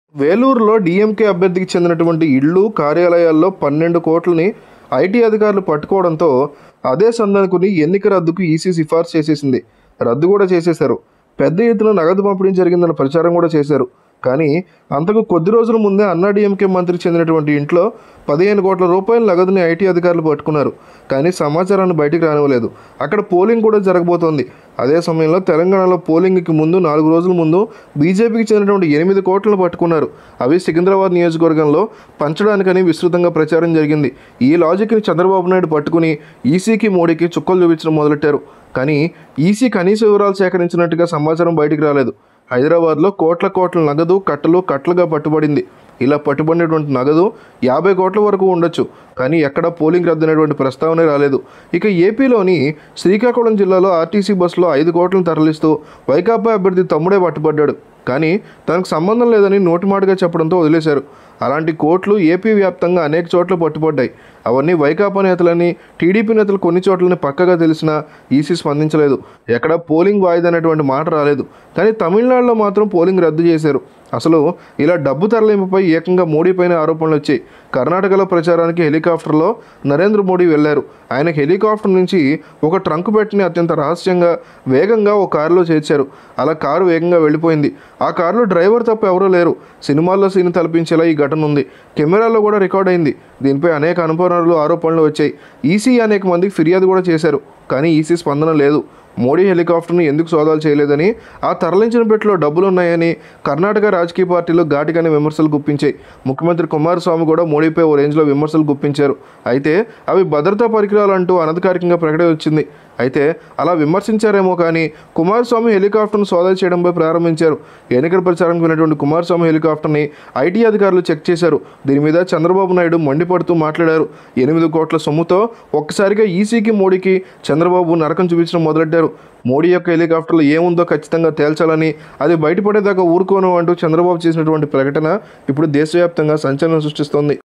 వేలూరులో DMK అభ్యర్థికి చెందినటువంటి ఇళ్ళు కార్యాలయాల్లో పన్నెండు కోట్లని ఐటీ అధికారులు పట్టుకోవడంతో అదే సందనుకుని ఎన్నిక రద్దుకు ఈసీ సిఫార్సు చేసేసింది రద్దు కూడా చేసేశారు పెద్ద ఎత్తున నగదు పంపిణీ జరిగిందన్న ప్రచారం కూడా చేశారు కానీ అంతకు కొద్ది రోజుల ముందే అన్నాడీఎంకే మంత్రికి చెందినటువంటి ఇంట్లో పదిహేను కోట్ల రూపాయల నగదుని ఐటీ అధికారులు పట్టుకున్నారు కానీ సమాచారాన్ని బయటికి రానివ్వలేదు అక్కడ పోలింగ్ కూడా జరగబోతోంది అదే సమయంలో తెలంగాణలో పోలింగ్కి ముందు నాలుగు రోజుల ముందు బీజేపీకి చెందినటువంటి ఎనిమిది కోట్లను పట్టుకున్నారు అవి సికింద్రాబాద్ నియోజకవర్గంలో పంచడానికని విస్తృతంగా ప్రచారం జరిగింది ఈ లాజిక్ని చంద్రబాబు నాయుడు పట్టుకుని ఈసీకి మోడీకి చుక్కలు చూపించడం మొదలెట్టారు కానీ ఈసీ కనీస వివరాలు సేకరించినట్టుగా సమాచారం బయటికి రాలేదు హైదరాబాద్లో కోట్ల కోట్ల నగదు కట్టలు కట్టలుగా పట్టుబడింది ఇలా పట్టుబడినటువంటి నగదు యాభై కోట్ల వరకు ఉండొచ్చు కానీ ఎక్కడ పోలింగ్ రద్దనేటువంటి ప్రస్తావనే రాలేదు ఇక ఏపీలోని శ్రీకాకుళం జిల్లాలో ఆర్టీసీ బస్సులో ఐదు కోట్లను తరలిస్తూ వైకాపా అభ్యర్థి తమ్ముడే పట్టుబడ్డాడు కానీ తనకు సంబంధం లేదని నోటిమాటుగా చెప్పడంతో వదిలేశారు అలాంటి కోట్లు ఏపీ వ్యాప్తంగా అనేక చోట్ల పట్టుబడ్డాయి అవన్నీ వైకాపా నేతలని టీడీపీ నేతలు కొన్ని చోట్లని పక్కగా తెలిసినా ఈసీ స్పందించలేదు ఎక్కడ పోలింగ్ వాయిదా అనేటువంటి మాట రాలేదు కానీ తమిళనాడులో మాత్రం పోలింగ్ రద్దు చేశారు అసలు ఇలా డబ్బు తరలింపుపై ఏకంగా మోడీ పైన ఆరోపణలు వచ్చాయి కర్ణాటకలో ప్రచారానికి హెలికాప్టర్లో నరేంద్ర మోడీ వెళ్లారు ఆయన హెలికాప్టర్ నుంచి ఒక ట్రంక్ పెట్టిని అత్యంత రహస్యంగా వేగంగా ఒక కారులో చేర్చారు అలా కారు వేగంగా వెళ్ళిపోయింది ఆ కారులో డ్రైవర్ తప్ప ఎవరూ లేరు సినిమాల్లో సీన్ తలపించేలా ఈ ఘటన ఉంది కెమెరాలో కూడా రికార్డ్ అయింది దీనిపై అనేక అనుమానాలు ఆరోపణలు వచ్చాయి ఈసీ అనేక మందికి ఫిర్యాదు కూడా చేశారు కానీ ఈసీ స్పందన లేదు మోడీ హెలికాప్టర్ని ఎందుకు సోదాలు చేయలేదని ఆ తరలించిన పెట్టిలో డబ్బులున్నాయని కర్ణాటక రాజకీయ పార్టీలు ఘాటిగానే విమర్శలు గుప్పించాయి ముఖ్యమంత్రి కుమారస్వామి కూడా మోడీపై ఓ రేంజ్లో విమర్శలు గుప్పించారు అయితే అవి భద్రతా పరికరాలు అంటూ అనధికారికంగా ప్రకటన వచ్చింది అయితే అలా విమర్శించారేమో కానీ కుమారస్వామి హెలికాప్టర్ను సోదా చేయడంపై ప్రారంభించారు ఎన్నికల ప్రచారంకి విన్నటువంటి కుమారస్వామి హెలికాప్టర్ని ఐటీ అధికారులు చెక్ చేశారు దీని మీద చంద్రబాబు నాయుడు మండిపడుతూ మాట్లాడారు ఎనిమిది కోట్ల సొమ్ముతో ఒక్కసారిగా ఈసీకి మోడీకి చంద్రబాబు నరకం చూపించడం మొదలెట్టారు మోడీ యొక్క హెలికాప్టర్లో ఏముందో ఖచ్చితంగా తేల్చాలని అది బయటపడేదాకా ఊరుకోను అంటూ చంద్రబాబు చేసినటువంటి ప్రకటన ఇప్పుడు దేశవ్యాప్తంగా సంచలనం సృష్టిస్తోంది